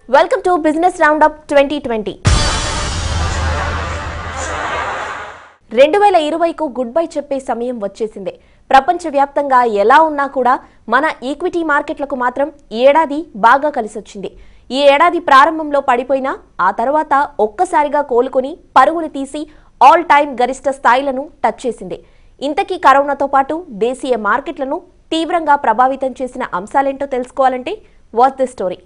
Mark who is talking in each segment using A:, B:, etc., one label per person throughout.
A: welcome to business round up twenty twenty రెండు వేల ఇరవైకు good bye చెప్పే సమయం వచ్చేసింది ప్రపంచవ్యాప్తంగా ఎలా ఉన్నా కూడా మన ఈక్విటీ మార్కెట్లకు మాత్రం ఈ ఏడాది బాగా కలిసొచ్చింది ఈ ఏడాది ప్రారంభంలో పడిపోయినా ఆ తర్వాత ఒక్కసారిగా కోలుకొని పరుగులు తీసి ఆల్ టైమ్ గరిష్ట స్థాయిలను టచ్ చేసింది ఇంతకీ కరోనాతో పాటు దేశీయ మార్కెట్లను తీవ్రంగా ప్రభావితం చేసిన అంశాలేంటో తెలుసుకోవాలంటే వాచ్ ది స్టోరీ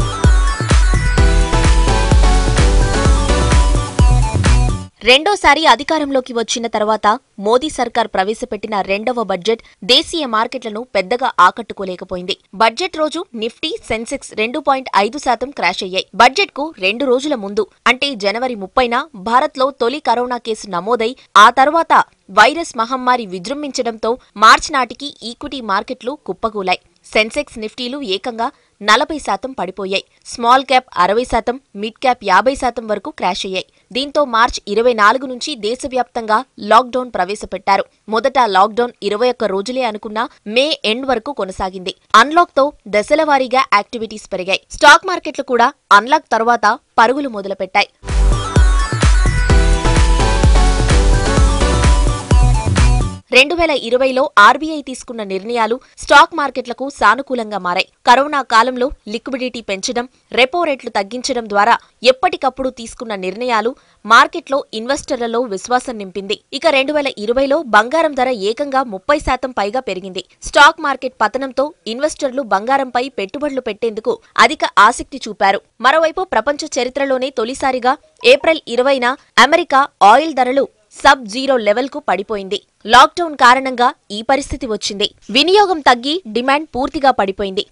A: రెండోసారి అధికారంలోకి వచ్చిన తర్వాత మోదీ సర్కార్ ప్రవేశపెట్టిన రెండవ బడ్జెట్ దేశీయ మార్కెట్లను పెద్దగా ఆకట్టుకోలేకపోయింది బడ్జెట్ రోజు నిఫ్టీ సెన్సెక్స్ రెండు పాయింట్ ఐదు శాతం క్రాష్ అయ్యాయి బడ్జెట్ కు రెండు రోజుల ముందు అంటే జనవరి ముప్పైన భారత్లో తొలి కరోనా కేసు నమోదై ఆ తర్వాత వైరస్ మహమ్మారి విజృంభించడంతో మార్చి నాటికి ఈక్విటీ మార్కెట్లు కుప్పకూలాయి సెన్సెక్స్ నిఫ్టీలు ఏకంగా నలభై శాతం పడిపోయాయి స్మాల్ క్యాప్ అరవై శాతం మిడ్ క్యాప్ యాభై శాతం వరకు క్రాష్ అయ్యాయి దీంతో మార్చ్ ఇరవై నాలుగు నుంచి దేశవ్యాప్తంగా లాక్డౌన్ ప్రవేశపెట్టారు మొదట లాక్డౌన్ ఇరవై ఒక్క రోజులే అనుకున్న మే ఎండ్ వరకు కొనసాగింది అన్లాక్ తో దశల వారీగా యాక్టివిటీస్ పెరిగాయి స్టాక్ మార్కెట్లు కూడా అన్లాక్ తర్వాత పరుగులు మొదలుపెట్టాయి రెండు వేల ఇరవైలో ఆర్బీఐ తీసుకున్న నిర్ణయాలు స్టాక్ మార్కెట్లకు సానుకూలంగా మారాయి కరోనా కాలంలో లిక్విడిటీ పెంచడం రెపో రేట్లు తగ్గించడం ద్వారా ఎప్పటికప్పుడు తీసుకున్న నిర్ణయాలు మార్కెట్లో ఇన్వెస్టర్లలో విశ్వాసం నింపింది ఇక రెండు వేల ఇరవైలో బంగారం ధర ఏకంగా ముప్పై శాతం పైగా పెరిగింది స్టాక్ మార్కెట్ పతనంతో ఇన్వెస్టర్లు బంగారంపై పెట్టుబడులు పెట్టేందుకు అధిక ఆసక్తి చూపారు మరోవైపు ప్రపంచ చరిత్రలోనే తొలిసారిగా ఏప్రిల్ ఇరవైన అమెరికా ఆయిల్ ధరలు సబ్ జీరో లెవెల్ కు పడిపోయింది లాక్డౌన్ కారణంగా ఈ పరిస్థితి వచ్చింది వినియోగం తగ్గి డిమాండ్ పూర్తిగా పడిపోయింది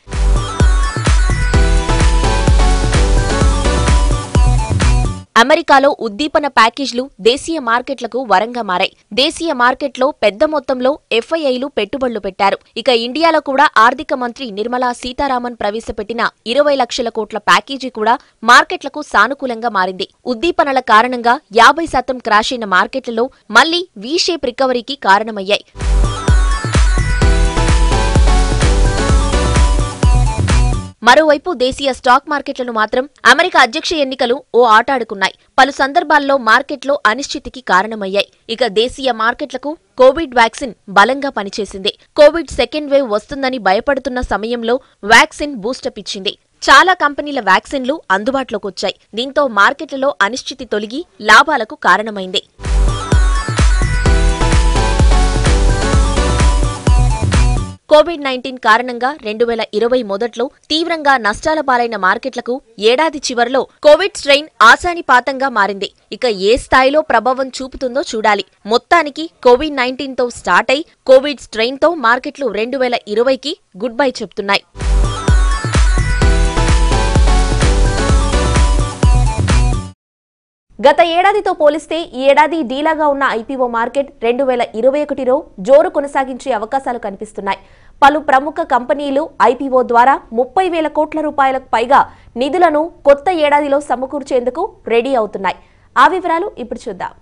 A: అమెరికాలో ఉద్దీపన ప్యాకేజ్లు దేశీయ మార్కెట్లకు వరంగా మారాయి దేశీయ మార్కెట్లో పెద్ద మొత్తంలో ఎఫ్ఐఐలు పెట్టుబడులు పెట్టారు ఇక ఇండియాలో కూడా ఆర్థిక మంత్రి నిర్మలా సీతారామన్ ప్రవేశపెట్టిన ఇరవై లక్షల కోట్ల ప్యాకేజీ కూడా మార్కెట్లకు సానుకూలంగా మారింది ఉద్దీపనల కారణంగా యాభై శాతం క్రాష్ అయిన మార్కెట్లలో మళ్లీ వీ షేప్ రికవరీకి కారణమయ్యాయి మరోవైపు దేశీయ స్టాక్ మార్కెట్లను మాత్రం అమెరికా అధ్యక్ష ఎన్నికలు ఓ ఆట ఆడుకున్నాయి పలు సందర్భాల్లో మార్కెట్లో అనిశ్చితికి కారణమయ్యాయి ఇక దేశీయ మార్కెట్లకు కోవిడ్ వ్యాక్సిన్ బలంగా పనిచేసింది కోవిడ్ సెకండ్ వేవ్ వస్తుందని భయపడుతున్న సమయంలో వ్యాక్సిన్ బూస్టప్ ఇచ్చింది చాలా కంపెనీల వ్యాక్సిన్లు అందుబాటులోకి వచ్చాయి దీంతో మార్కెట్లలో అనిశ్చితి తొలగి లాభాలకు కారణమైంది కోవిడ్ నైన్టీన్ కారణంగా రెండు వేల ఇరవై మొదట్లో తీవ్రంగా నష్టాల పాలైన మార్కెట్లకు ఏడాది చివరిలో కోవిడ్ స్ట్రెయిన్ ఆశానిపాతంగా మారింది ఇక ఏ స్థాయిలో ప్రభావం చూపుతుందో చూడాలి మొత్తానికి కోవిడ్ నైన్టీన్ తో స్టార్ట్ అయి కోవిడ్ స్ట్రెయిన్ తో మార్కెట్లు రెండు వేల ఇరవైకి గుడ్ బై చెప్తున్నాయి గత ఏడాదితో పోలిస్తే ఈ ఏడాది డీలాగా ఉన్న ఐపీఓ మార్కెట్ రెండు వేల ఇరవై ఒకటిలో జోరు కొనసాగించే అవకాశాలు కనిపిస్తున్నాయి పలు ప్రముఖ కంపెనీలు ఐపీఓ ద్వారా ముప్పై వేల కోట్ల రూపాయలకు పైగా నిధులను కొత్త ఏడాదిలో సమకూర్చేందుకు రెడీ అవుతున్నాయి ఆ వివరాలు ఇప్పుడు చూద్దాం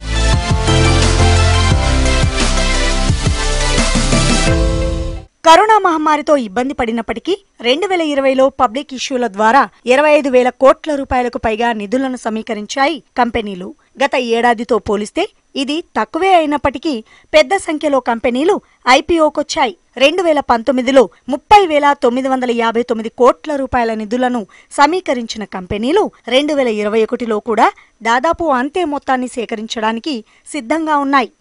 B: కరోనా మహమ్మారితో ఇబ్బంది పడినప్పటికీ రెండు వేల ఇరవైలో పబ్లిక్ ఇష్యూల ద్వారా ఇరవై ఐదు వేల కోట్ల రూపాయలకు పైగా నిధులను సమీకరించాయి కంపెనీలు గత ఏడాదితో పోలిస్తే ఇది తక్కువే అయినప్పటికీ పెద్ద సంఖ్యలో కంపెనీలు ఐపీఓకొచ్చాయి రెండు వేల పంతొమ్మిదిలో ముప్పై వేల తొమ్మిది వందల యాభై తొమ్మిది కోట్ల రూపాయల నిధులను సమీకరించిన కంపెనీలు రెండు వేల ఇరవై ఒకటిలో కూడా దాదాపు అంతే మొత్తాన్ని సేకరించడానికి సిద్ధంగా ఉన్నాయి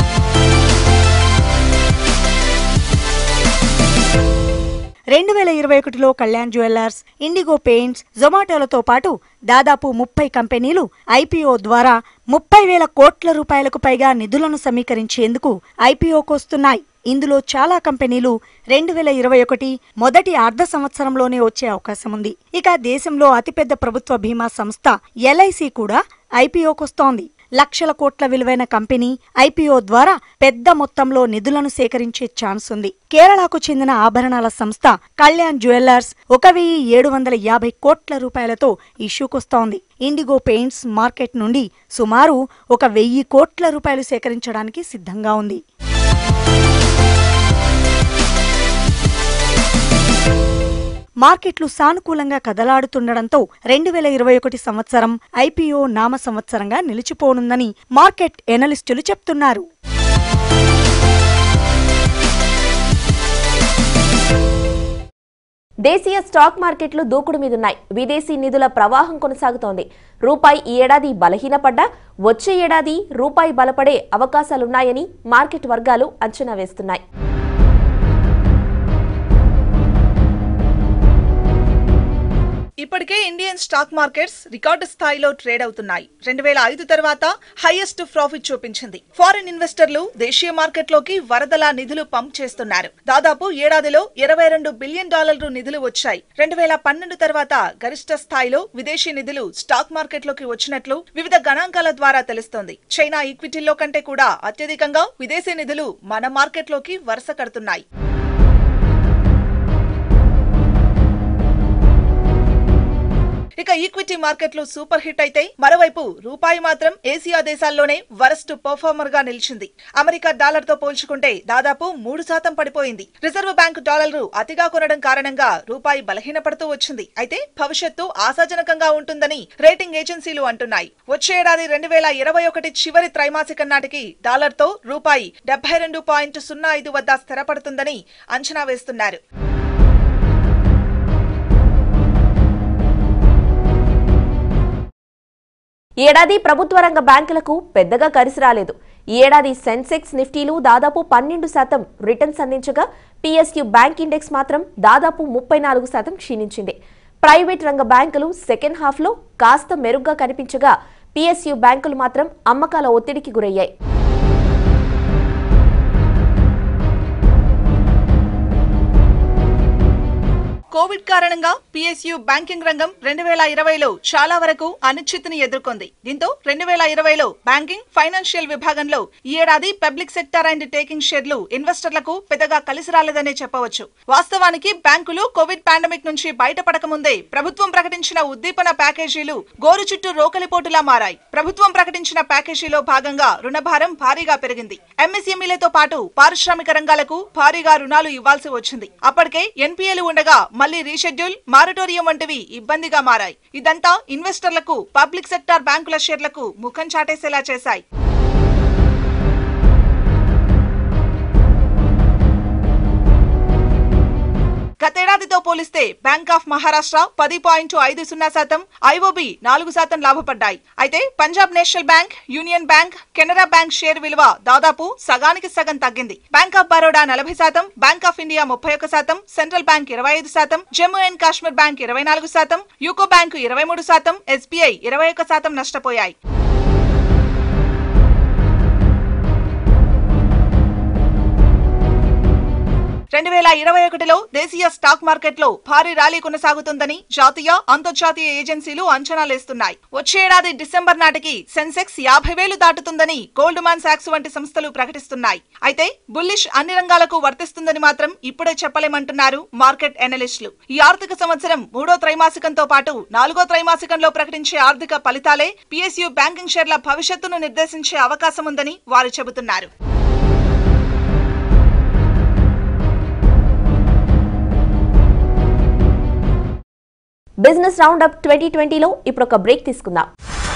B: రెండు వేల ఇరవై ఒకటిలో కళ్యాణ్ జ్యువెల్లర్స్ ఇండిగో పెయింట్స్ జొమాటోలతో పాటు దాదాపు ముప్పై కంపెనీలు ఐపీఓ ద్వారా ముప్పై వేల కోట్ల రూపాయలకు పైగా నిధులను సమీకరించేందుకు ఐపీఓకొస్తున్నాయి ఇందులో చాలా కంపెనీలు రెండు వేల ఇరవై ఒకటి మొదటి అర్ధ సంవత్సరంలోనే వచ్చే అవకాశం ఉంది ఇక దేశంలో అతిపెద్ద ప్రభుత్వ బీమా సంస్థ ఎల్ఐసి కూడా ఐపీఓకొస్తోంది లక్షల కోట్ల విలువైన కంపెనీ ఐపీఓ ద్వారా పెద్ద మొత్తంలో నిధులను సేకరించే ఛాన్స్ ఉంది కేరళకు చెందిన ఆభరణాల సంస్థ కళ్యాణ్ జ్యువెల్లర్స్ ఒక వెయ్యి ఏడు వందల యాభై కోట్ల రూపాయలతో ఇష్యూకొస్తోంది ఇండిగో పెయింట్స్ మార్కెట్ నుండి సుమారు ఒక వెయ్యి కోట్ల రూపాయలు సేకరించడానికి సిద్ధంగా ఉంది మార్కెట్లు సానుకూలంగా కదలాడుతుండడంతో రెండు వేల ఇరవై ఒకటి సంవత్సరం ఐపీఓ నామ సంవత్సరంగా నిలిచిపోనుందని మార్కెట్ ఎనలిస్టులు చెప్తున్నారు
A: దేశీయ స్టాక్ మార్కెట్లు దూకుడు మీదున్నాయి విదేశీ నిధుల ప్రవాహం కొనసాగుతోంది రూపాయి ఈ ఏడాది బలహీనపడ్డా వచ్చే ఏడాది రూపాయి బలపడే అవకాశాలున్నాయని మార్కెట్ వర్గాలు అంచనా వేస్తున్నాయి
C: ఇప్పటికే ఇండియన్ స్టాక్ మార్కెట్స్ రికార్డు స్థాయిలో ట్రేడ్ అవుతున్నాయి రెండు వేల ఐదు తర్వాత హైయెస్ట్ ప్రాఫిట్ చూపించింది ఫారిన్ ఇన్వెస్టర్లు దేశీయ మార్కెట్లోకి వరదలా నిధులు పంప్ చేస్తున్నారు దాదాపు ఏడాదిలో ఇరవై రెండు బిలియన్ డాలర్లు నిధులు వచ్చాయి రెండు వేల పన్నెండు తర్వాత గరిష్ట స్థాయిలో విదేశీ నిధులు స్టాక్ మార్కెట్లోకి వచ్చినట్లు వివిధ గణాంకాల ద్వారా తెలుస్తోంది చైనా ఈక్విటీల్లో కంటే కూడా అత్యధికంగా విదేశీ నిధులు మన మార్కెట్లోకి వరుస కడుతున్నాయి ఇక ఈక్విటీ మార్కెట్లు సూపర్ హిట్ అయితే మరోవైపు రూపాయి మాత్రం ఏసియా దేశాల్లోనే వరస్ట్ పర్ఫార్మర్ గా నిలిచింది అమెరికా డాలర్ తో పోల్చుకుంటే దాదాపు మూడు శాతం పడిపోయింది రిజర్వ్ బ్యాంకు డాలర్లు అతిగా కొనడం కారణంగా రూపాయి బలహీనపడుతూ వచ్చింది అయితే భవిష్యత్తు ఆశాజనకంగా ఉంటుందని రేటింగ్ ఏజెన్సీలు అంటున్నాయి వచ్చే ఏడాది రెండు వేల ఇరవై ఒకటి చివరి త్రైమాసికం నాటికి డాలర్ తో రూపాయి డెబ్బై రెండు పాయింట్ సున్నా ఐదు వద్ద స్థిరపడుతుందని అంచనా వేస్తున్నారు
A: ఈ ఏడాది ప్రభుత్వ రంగ బ్యాంకులకు పెద్దగా కలిసి రాలేదు ఈ ఏడాది సెన్సెక్స్ నిఫ్టీలు దాదాపు పన్నెండు శాతం రిటర్న్స్ అందించగా పిఎస్యు బ్యాంక్ ఇండెక్స్ మాత్రం దాదాపు ముప్పై నాలుగు శాతం క్షీణించింది ప్రైవేట్ రంగ బ్యాంకులు సెకండ్ హాఫ్లో కాస్త మెరుగ్గా కనిపించగా పిఎస్యు బ్యాంకులు మాత్రం అమ్మకాల ఒత్తిడికి గురయ్యాయి
C: కోవిడ్ కారణంగా పిఎస్యు బ్యాంకింగ్ రంగం రెండు వేల ఇరవైలో చాలా వరకు అనిశ్చితిని ఎదుర్కొంది దీంతో రెండు వేల ఇరవైలో బ్యాంకింగ్ ఫైనాన్షియల్ విభాగంలో ఈ ఏడాది పబ్లిక్ సెక్టర్ అండ్ టేకింగ్ షేర్లు ఇన్వెస్టర్లకు పెద్దగా కలిసి రాలేదనే చెప్పవచ్చు వాస్తవానికి బ్యాంకులు కోవిడ్ పాండమిక్ నుంచి బయటపడక ముందే ప్రభుత్వం ప్రకటించిన ఉద్దీపన ప్యాకేజీలు గోరు చుట్టూ రోకలిపోటులా మారాయి ప్రభుత్వం ప్రకటించిన ప్యాకేజీలో భాగంగా రుణభారం భారీగా పెరిగింది ఎంఎస్ఎంఈలతో పాటు పారిశ్రామిక రంగాలకు భారీగా రుణాలు ఇవ్వాల్సి వచ్చింది అప్పటికే ఎన్పీఏలు ఉండగా మళ్లీ రీషెడ్యూల్ మారటోరియం వంటివి ఇబ్బందిగా మారాయి ఇదంతా ఇన్వెస్టర్లకు పబ్లిక్ సెక్టార్ బ్యాంకుల షేర్లకు ముఖం చాటేసేలా చేశాయి గతేడాదితో పోలిస్తే బ్యాంక్ ఆఫ్ మహారాష్ట్ర పది పాయింట్ ఐదు సున్నా శాతం ఐఓబి నాలుగు శాతం లాభపడ్డాయి అయితే Punjab National Bank Union Bank Canara Bank share విలువ దాదాపు సగానికి సగం తగ్గింది బ్యాంక్ ఆఫ్ బరోడా నలభై శాతం బ్యాంక్ ఆఫ్ ఇండియా ముప్పై ఒక శాతం సెంట్రల్ బ్యాంక్ ఇరవై ఐదు శాతం జమ్మూ అండ్ కాశ్మీర్ బ్యాంక్ ఇరవై నాలుగు శాతం యూకో బ్యాంకు ఇరవై మూడు శాతం ఎస్బీఐ ఇరవై ఒక శాతం నష్టపోయాయి రెండు వేల ఇరవై ఒకటిలో దేశీయ స్టాక్ మార్కెట్లో భారీ ర్యాలీ కొనసాగుతుందని జాతీయ అంతర్జాతీయ ఏజెన్సీలు అంచనాలేస్తున్నాయి వచ్చే ఏడాది డిసెంబర్ నాటికి సెన్సెక్స్ యాభై వేలు దాటుతుందని గోల్డ్ మాన్ సాక్స్ వంటి సంస్థలు ప్రకటిస్తున్నాయి అయితే బుల్లిష్ అన్ని రంగాలకు వర్తిస్తుందని మాత్రం ఇప్పుడే చెప్పలేమంటున్నారు మార్కెట్ ఎనలిస్టులు ఈ ఆర్థిక సంవత్సరం మూడో త్రైమాసికంతో పాటు నాలుగో త్రైమాసికంలో ప్రకటించే ఆర్థిక ఫలితాలే పిఎస్యు బ్యాంకింగ్ షేర్ల భవిష్యత్తును నిర్దేశించే అవకాశం ఉందని వారు చెబుతున్నారు
A: బిజినెస్ రౌండ్ అప్ ట్వంటీ ట్వంటీలో ఇప్పుడు ఒక బ్రేక్ తీసుకుందాం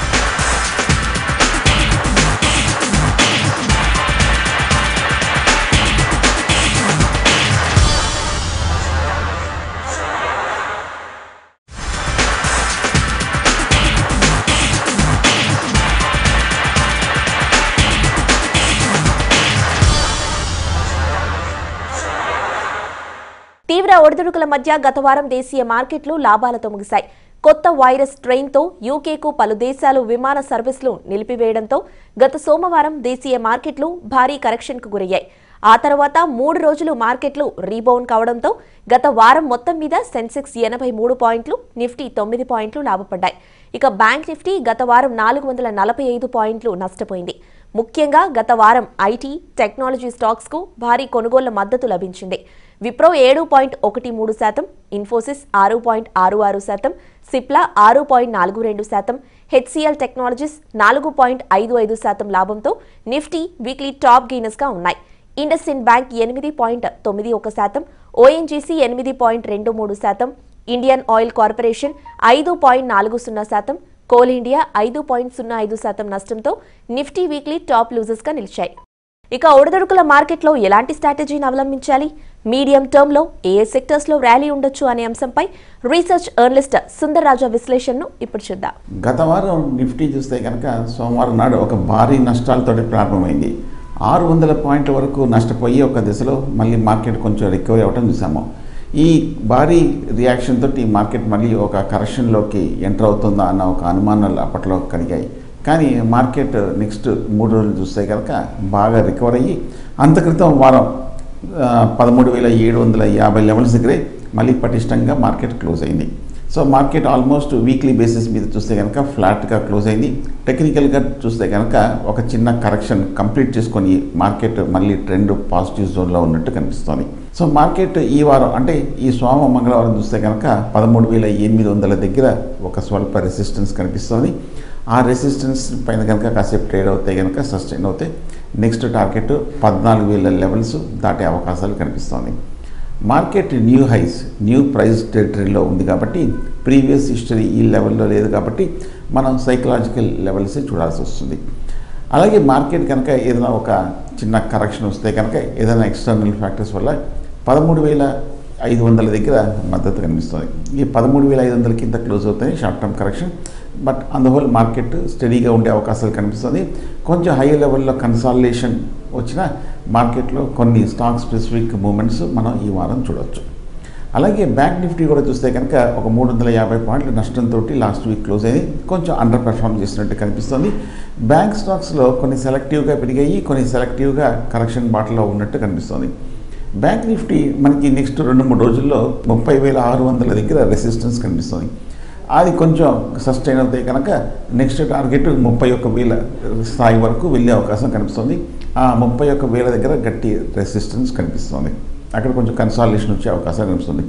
A: తీవ్ర ఒడిదుడుకుల మధ్య గత వారం దేశీయ మార్కెట్లు లాభాలతో ముగిశాయి కొత్త వైరస్ ట్రైన్తో యూకేకు పలు దేశాలు విమాన సర్వీసులు నిలిపివేయడంతో గత సోమవారం దేశీయ మార్కెట్లు భారీ కరెక్షన్కు గురయ్యాయి ఆ తర్వాత మూడు రోజులు మార్కెట్లు రీబౌండ్ కావడంతో గత వారం మొత్తం మీద సెన్సెక్స్ ఎనభై మూడు పాయింట్లు నిఫ్టీ తొమ్మిది పాయింట్లు లాభపడ్డాయి ఇక బ్యాంక్ నిఫ్టీ గత వారం నాలుగు వందల నలభై ఐదు పాయింట్లు నష్టపోయింది ముఖ్యంగా గత వారం ఐటీ టెక్నాలజీ స్టాక్స్కు భారీ కొనుగోళ్ల మద్దతు లభించింది విప్రో ఏడు పాయింట్ ఒకటి మూడు శాతం ఇన్ఫోసిస్ ఆరు పాయింట్ ఆరు ఆరు శాతం సిప్లా ఆరు పాయింట్ నాలుగు రెండు శాతం హెచ్సిఎల్ టెక్నాలజీస్ నాలుగు పాయింట్ ఐదు ఐదు శాతం లాభంతో నిఫ్టీ వీక్లీ టాప్ గెయినర్స్గా ఉన్నాయి ఇండస్ ఇండ్ బ్యాంక్ ఎనిమిది పాయింట్ తొమ్మిది ఒక శాతం ఓఎన్జీసీ ఎనిమిది పాయింట్ రెండు మూడు శాతం ఇండియన్ ఆయిల్ కార్పొరేషన్ ఐదు పాయింట్ నాలుగు సున్నా శాతం కోల్ ఇండియా ఐదు పాయింట్ సున్నా ఐదు శాతం నష్టంతో నిఫ్టీ వీక్లీ టాప్ లూజర్స్గా నిలిచాయి ఇక ఒడిదొడుకుల మార్కెట్లో ఎలాంటి స్ట్రాటజీని అవలంబించాలి మీడియం టర్మ్లో ఏ ఏ సెక్టర్స్లో ర్యాలీ ఉండొచ్చు అనే అంశంపై రీసెర్చ్ ఎర్నలిస్ట్ సుందర్ రాజా విశ్లేషణను ఇప్పుడు చూద్దాం
D: గత వారం నిఫ్టీ చూస్తే కనుక సోమవారం నాడు ఒక భారీ నష్టాలతో ప్రారంభమైంది ఆరు వందల పాయింట్ల వరకు నష్టపోయి ఒక దిశలో మళ్ళీ మార్కెట్ కొంచెం రికవరీ అవ్వటం చూసాము ఈ భారీ రియాక్షన్ తోటి మార్కెట్ మళ్ళీ ఒక కరెక్షన్లోకి ఎంటర్ అవుతుందా అన్న ఒక అనుమానాలు అప్పట్లో కలిగాయి కానీ మార్కెట్ నెక్స్ట్ మూడు రోజులు చూస్తే కనుక బాగా రికవర్ అయ్యి అంత క్రితం వారం ఆ, పదమూడు వేల ఏడు వందల యాభై లెవెల్స్ దగ్గరే మళ్ళీ పటిష్టంగా మార్కెట్ క్లోజ్ అయింది so market almost weekly basis మీద చూస్తే కనుక ఫ్లాట్గా క్లోజ్ అయింది టెక్నికల్గా చూస్తే కనుక ఒక చిన్న కరెక్షన్ కంప్లీట్ చేసుకొని మార్కెట్ మళ్ళీ ట్రెండ్ పాజిటివ్ జోన్లో ఉన్నట్టు కనిపిస్తోంది సో మార్కెట్ ఈ వారం అంటే ఈ సోమ మంగళవారం చూస్తే కనుక పదమూడు వేల ఎనిమిది వందల దగ్గర ఒక స్వల్ప రెసిస్టెన్స్ కనిపిస్తోంది ఆ రెసిస్టెన్స్ పైన కనుక కాసేపు ట్రేడ్ అవుతాయి కనుక సస్టైన్ అవుతాయి నెక్స్ట్ టార్గెట్ పద్నాలుగు వేల లెవెల్స్ దాటే అవకాశాలు కనిపిస్తోంది market new highs new price టెరిటరీలో ఉంది కాబట్టి ప్రీవియస్ హిస్టరీ ఈ లెవెల్లో లేదు కాబట్టి మనం సైకలాజికల్ లెవెల్స్ చూడాల్సి వస్తుంది అలాగే మార్కెట్ కనుక ఏదైనా ఒక చిన్న కరెక్షన్ వస్తే కనుక ఏదైనా ఎక్స్టర్నల్ ఫ్యాక్టర్స్ వల్ల పదమూడు వేల ఐదు వందల దగ్గర మద్దతు కనిపిస్తుంది ఈ పదమూడు వేల ఐదు వందల కింద క్లోజ్ అవుతాయి short term correction but on whole market స్టడీగా ఉండే అవకాశాలు కనిపిస్తుంది కొంచెం హై లెవెల్లో కన్సాలిడేషన్ వచ్చిన మార్కెట్లో కొన్ని స్టాక్ స్పెసిఫిక్ మూమెంట్స్ మనం ఈ వారం చూడవచ్చు అలాగే బ్యాంక్ నిఫ్టీ కూడా చూస్తే కనుక ఒక మూడు వందల యాభై పాయింట్ల నష్టంతో లాస్ట్ వీక్ క్లోజ్ అయింది కొంచెం అండర్ పెర్ఫామ్ చేసినట్టు కనిపిస్తుంది బ్యాంక్ స్టాక్స్లో కొన్ని సెలెక్టివ్గా పెరిగాయి కొన్ని సెలెక్టివ్గా కరెక్షన్ బాటలో ఉన్నట్టు కనిపిస్తుంది బ్యాంక్ నిఫ్టీ మనకి నెక్స్ట్ రెండు మూడు రోజుల్లో ముప్పై వేల ఆరు వందల దగ్గర రెసిస్టెన్స్ కనిపిస్తుంది అది కొంచెం సస్టైన్ అవుతాయి కనుక నెక్స్ట్ టార్గెట్ ముప్పై ఒక్క వేల స్థాయి వరకు వెళ్ళే అవకాశం కనిపిస్తుంది ఆ ముప్పై ఒక్క వేల దగ్గర గట్టి రెసిస్టెన్స్ కనిపిస్తుంది అక్కడ కొంచెం కన్సాలిడేషన్ వచ్చే అవకాశం కనిపిస్తుంది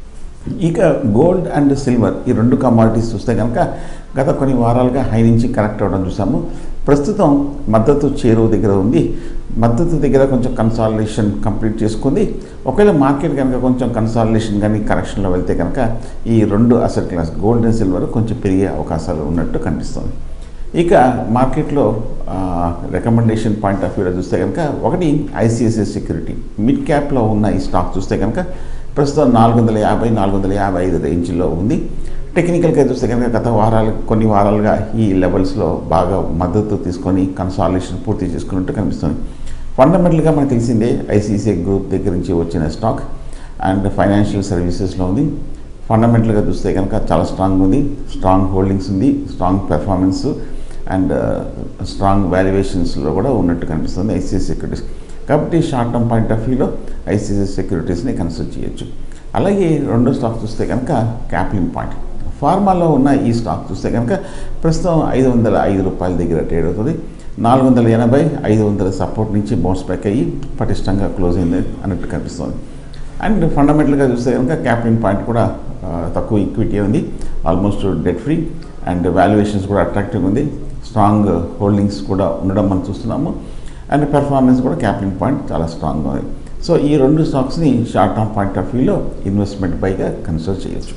D: ఇక గోల్డ్ అండ్ సిల్వర్ ఈ రెండు కమాడిటీస్ చూస్తే కనుక గత కొన్ని వారాలుగా హై నుంచి కరెక్ట్ అవ్వడం చూసాము ప్రస్తుతం మద్దతు చేరువ దగ్గర ఉంది మద్దతు దగ్గర కొంచెం కన్సాలిడేషన్ కంప్లీట్ చేసుకుంది ఒకవేళ మార్కెట్ కనుక కొంచెం కన్సాలిడేషన్ కానీ కరెక్షన్లో వెళ్తే కనుక ఈ రెండు asset class gold and silver కొంచెం పెరిగే అవకాశాలు ఉన్నట్టు కనిపిస్తుంది ఇక మార్కెట్లో రికమెండేషన్ పాయింట్ ఆఫ్ వ్యూలో చూస్తే కనుక ఒకటి ఐసిఐసిఐ సెక్యూరిటీ మిడ్ క్యాప్లో ఉన్న ఈ స్టాక్ చూస్తే కనుక ప్రస్తుతం నాలుగు వందల యాభై నాలుగు వందల యాభై ఐదు రేంజ్లో ఉంది టెక్నికల్గా చూస్తే కనుక గత వారాలు కొన్ని వారాలుగా ఈ లెవెల్స్లో బాగా మద్దతు తీసుకొని కన్సాలిడేషన్ పూర్తి చేసుకున్నట్టు కనిపిస్తుంది ఫండమెంటల్గా మనకు తెలిసిందే ఐసీసీఐ గ్రూప్ దగ్గర నుంచి వచ్చిన స్టాక్ అండ్ ఫైనాన్షియల్ సర్వీసెస్లో ఉంది ఫండమెంటల్గా చూస్తే కనుక చాలా స్ట్రాంగ్ ఉంది స్ట్రాంగ్ హోల్డింగ్స్ ఉంది స్ట్రాంగ్ పెర్ఫార్మెన్స్ అండ్ స్ట్రాంగ్ వాల్యుయేషన్స్లో కూడా ఉన్నట్టు కనిపిస్తుంది ఐసీసీ సెక్యూరిటీస్ కాబట్టి షార్ట్ టర్మ్ పాయింట్ ఆఫ్ వ్యూలో ఐసీసీ సెక్యూరిటీస్ని కన్సిడర్ చేయొచ్చు అలాగే రెండో స్టాక్ చూస్తే కనుక క్యాప్లింగ్ పాయింట్ ఫార్మాలో ఉన్న ఈ స్టాక్ చూస్తే కనుక ప్రస్తుతం ఐదు వందల ఐదు రూపాయల దగ్గర ట్రేడ్ అవుతుంది నాలుగు వందల ఎనభై ఐదు వందల సపోర్ట్ నుంచి బౌన్స్ బ్యాక్ అయ్యి పటిష్టంగా క్లోజ్ అయింది అన్నట్టు కనిపిస్తుంది అండ్ ఫండమెంటల్గా చూస్తే కనుక క్యాప్లింగ్ పాయింట్ కూడా ఆ, తక్కువ ఈక్విటీ ఉంది almost debt free and valuations కూడా అట్రాక్టివ్ ఉంది స్ట్రాంగ్ హోల్డింగ్స్ కూడా ఉండడం మనం చూస్తున్నాము అండ్ పెర్ఫార్మెన్స్ కూడా క్యాప్లింగ్ పాయింట్ చాలా స్ట్రాంగ్గా ఉంది సో ఈ రెండు స్టాక్స్ని షార్ట్ టర్మ్ పాయింట్ ఆఫ్ వ్యూలో ఇన్వెస్ట్మెంట్ పైగా కన్సిడర్ చేయొచ్చు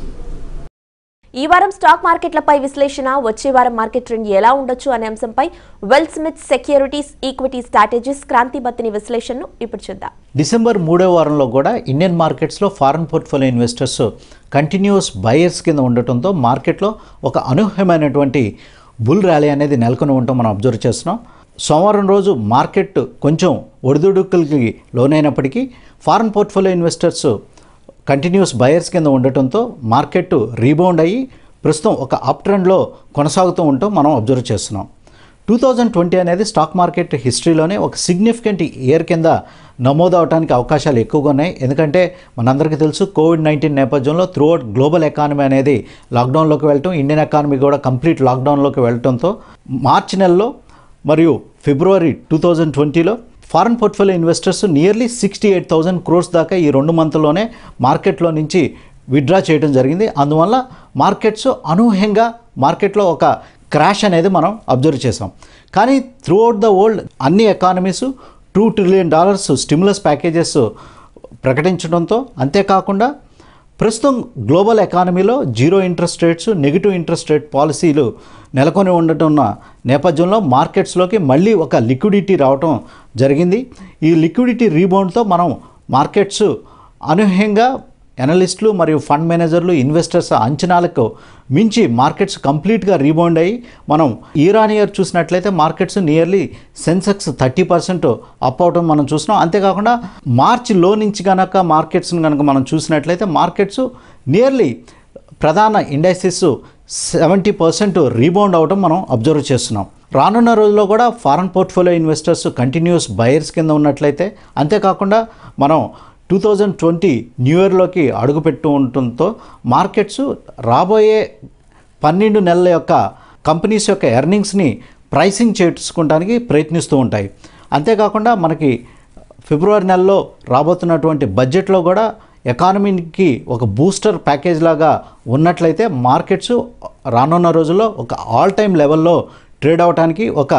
A: ఈ వారం స్టాక్ మార్కెట్లపై విశ్లేషణ వచ్చే వారం మార్కెట్ ట్రెండ్ ఎలా ఉండొచ్చు అనే అంశంపై Well Smith securities equity strategies Kranthi Bathini విశ్లేషణను ఇప్పుడు చూద్దాం
E: డిసెంబర్ మూడో వారంలో కూడా ఇండియన్ మార్కెట్స్లో foreign portfolio investors continues buyers కింద ఉండటంతో మార్కెట్లో ఒక అనూహ్యమైనటువంటి బుల్ ర్యాలీ అనేది నెలకొని ఉండటం మనం అబ్జర్వ్ చేస్తున్నాం సోమవారం రోజు మార్కెట్ కొంచెం ఒడిదుడుకులకి లోనైనప్పటికీ foreign portfolio investors continues buyers కింద ఉండటంతో మార్కెట్ రీబౌండ్ అయ్యి ప్రస్తుతం ఒక అప్ ట్రెండ్లో కొనసాగుతూ ఉండటం మనం అబ్జర్వ్ చేస్తున్నాం టూ థౌజండ్ ట్వంటీ అనేది స్టాక్ మార్కెట్ హిస్టరీలోనే ఒక సిగ్నిఫికెంట్ ఇయర్ కింద నమోదు అవడానికి అవకాశాలు ఎక్కువగా ఉన్నాయి ఎందుకంటే మనందరికీ తెలుసు కోవిడ్ నైన్టీన్ నేపథ్యంలో త్రూఅవుట్ గ్లోబల్ ఎకానమీ అనేది లాక్డౌన్లోకి వెళ్ళటం ఇండియన్ ఎకానమీ కూడా కంప్లీట్ లాక్డౌన్లోకి వెళ్ళటంతో మార్చి నెలలో మరియు ఫిబ్రవరి టూ థౌజండ్ ట్వంటీలో foreign portfolio investors nearly sixty eight thousand crores దాకా ఈ రెండు మంత్లోనే మార్కెట్లో నుంచి విత్డ్రా చేయడం జరిగింది అందువల్ల మార్కెట్స్ అనూహ్యంగా మార్కెట్లో ఒక క్రాష్ అనేది మనం అబ్జర్వ్ చేసాం కానీ త్రూఅవుట్ ద వరల్డ్ అన్ని economies two trillion dollars stimulus packages ప్రకటించడంతో అంతేకాకుండా ప్రస్తుతం గ్లోబల్ ఎకానమీలో zero interest rates negative interest rate పాలసీలు నెలకొని ఉండటం నేపథ్యంలో మార్కెట్స్లోకి మళ్ళీ ఒక లిక్విడిటీ రావటం జరిగింది ఈ లిక్విడిటీ రీబౌండ్తో మనం మార్కెట్స్ అనూహ్యంగా అనలిస్టులు మరియు ఫండ్ మేనేజర్లు ఇన్వెస్టర్స్ అంచనాలకు మించి మార్కెట్స్ కంప్లీట్గా రీబౌండ్ అయ్యి మనం ఇయర్ ఆన్ ఇయర్ చూసినట్లయితే markets nearly Sensex thirty percent up అవటం మనం చూసినాం అంతేకాకుండా మార్చి లో నుంచి కనుక మార్కెట్స్ని కనుక మనం చూసినట్లయితే మార్కెట్స్ నియర్లీ ప్రధాన ఇండస్ట్రీస్ సెవెంటీ పర్సెంట్ రీబౌండ్ అవడం మనం అబ్జర్వ్ చేస్తున్నాం రానున్న రోజుల్లో కూడా foreign portfolio investors continues buyers కింద ఉన్నట్లయితే అంతేకాకుండా మనం టూ థౌజండ్ ట్వంటీ న్యూ ఇయర్లోకి అడుగుపెట్టు ఉండటంతో మార్కెట్స్ రాబోయే పన్నెండు నెలల యొక్క కంపెనీస్ యొక్క ఎర్నింగ్స్ని ప్రైసింగ్ చేసుకోవడానికి ప్రయత్నిస్తూ ఉంటాయి అంతేకాకుండా మనకి ఫిబ్రవరి నెలలో రాబోతున్నటువంటి బడ్జెట్లో కూడా ఎకానమీకి ఒక బూస్టర్ ప్యాకేజ్ లాగా ఉన్నట్లయితే మార్కెట్స్ రానున్న రోజుల్లో ఒక ఆల్ టైమ్ లెవెల్లో ట్రేడ్ అవడానికి ఒక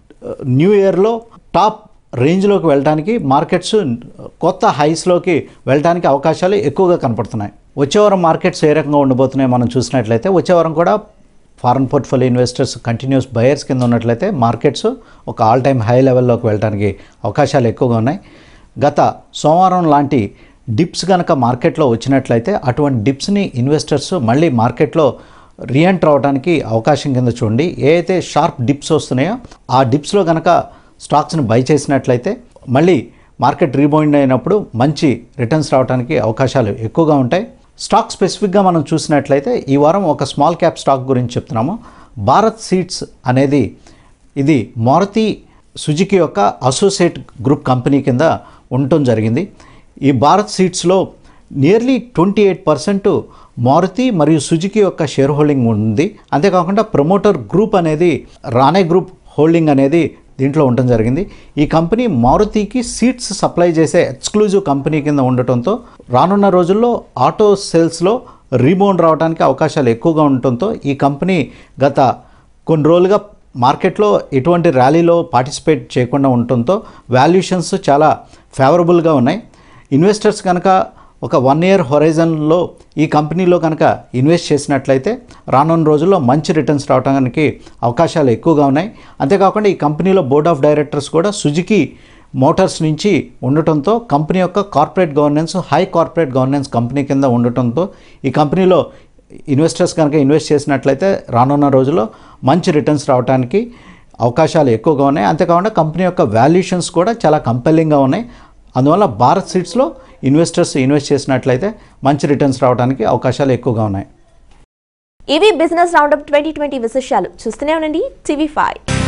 E: న్యూ ఇయర్లో టాప్ రేంజ్లోకి వెళ్ళడానికి మార్కెట్స్ కొత్త హైస్లోకి వెళ్ళడానికి అవకాశాలు ఎక్కువగా కనపడుతున్నాయి వచ్చే వారం మార్కెట్స్ ఏ రకంగా ఉండబోతున్నాయి మనం చూసినట్లయితే వచ్చే వారం కూడా foreign portfolio investors continues buyers కింద ఉన్నట్లయితే మార్కెట్స్ ఒక ఆల్ టైమ్ హై లెవెల్లోకి వెళ్ళడానికి అవకాశాలు ఎక్కువగా ఉన్నాయి గత సోమవారం లాంటి డిప్స్ కనుక మార్కెట్లో వచ్చినట్లయితే అటువంటి డిప్స్ని ఇన్వెస్టర్స్ మళ్ళీ మార్కెట్లో రీఎంటర్ అవడానికి అవకాశం కింద చూడండి ఏ అయితే షార్ప్ డిప్స్ వస్తున్నాయో ఆ డిప్స్లో కనుక స్టాక్స్ని బై చేసినట్లయితే మళ్ళీ మార్కెట్ రీబౌండ్ అయినప్పుడు మంచి రిటర్న్స్ రావడానికి అవకాశాలు ఎక్కువగా ఉంటాయి స్టాక్ స్పెసిఫిక్గా మనం చూసినట్లయితే ఈ వారం ఒక స్మాల్ క్యాప్ స్టాక్ గురించి చెప్తున్నాము భారత్ సీడ్స్ అనేది ఇది మారుతి సుజుకి యొక్క అసోసియేట్ గ్రూప్ కంపెనీ కింద ఉండటం జరిగింది ఈ భారత్ సీడ్స్లో nearly twenty eight percent Maruti మరియు సుజుకి యొక్క షేర్ హోల్డింగ్ ఉంది అంతేకాకుండా ప్రమోటర్ గ్రూప్ అనేది రానే గ్రూప్ హోల్డింగ్ అనేది దీంట్లో ఉండటం జరిగింది ఈ కంపెనీ మారుతికి సీట్స్ సప్లై చేసే ఎక్స్క్లూజివ్ కంపెనీ కింద ఉండటంతో రానున్న రోజుల్లో ఆటో సేల్స్లో రీబౌండ్ రావడానికి అవకాశాలు ఎక్కువగా ఉండటంతో ఈ కంపెనీ గత కొన్ని రోజులుగా మార్కెట్లో ఎటువంటి ర్యాలీలో పార్టిసిపేట్ చేయకుండా ఉండటంతో వాల్యుయేషన్స్ చాలా ఫేవరబుల్గా ఉన్నాయి ఇన్వెస్టర్స్ కనుక ఒక వన్ ఇయర్ హొరైజన్లో ఈ కంపెనీలో కనుక ఇన్వెస్ట్ చేసినట్లయితే రానున్న రోజుల్లో మంచి రిటర్న్స్ రావడానికి అవకాశాలు ఎక్కువగా ఉన్నాయి అంతేకాకుండా ఈ కంపెనీలో బోర్డ్ ఆఫ్ డైరెక్టర్స్ కూడా సుజుకి మోటార్స్ నుంచి ఉండటంతో కంపెనీ యొక్క corporate governance high corporate governance company కింద ఉండటంతో ఈ కంపెనీలో ఇన్వెస్టర్స్ కనుక ఇన్వెస్ట్ చేసినట్లయితే రానున్న రోజుల్లో మంచి రిటర్న్స్ రావడానికి అవకాశాలు ఎక్కువగా ఉన్నాయి అంతేకాకుండా కంపెనీ యొక్క వాల్యుయేషన్స్ కూడా చాలా కంపెల్లింగ్గా ఉన్నాయి అందువల్ల భారత్ సీట్స్లో ఇన్వెస్టర్స్ ఇన్వెస్ట్ చేసినట్లయితే మంచి రిటర్న్స్ రావడానికి అవకాశాలు ఎక్కువగా ఉన్నాయి
A: ఇవి బిజినెస్ రౌండప్ ట్వంటీ ట్వంటీ విశేషాలు చూస్తూనే ఉండండి టీవీ ఫైవ్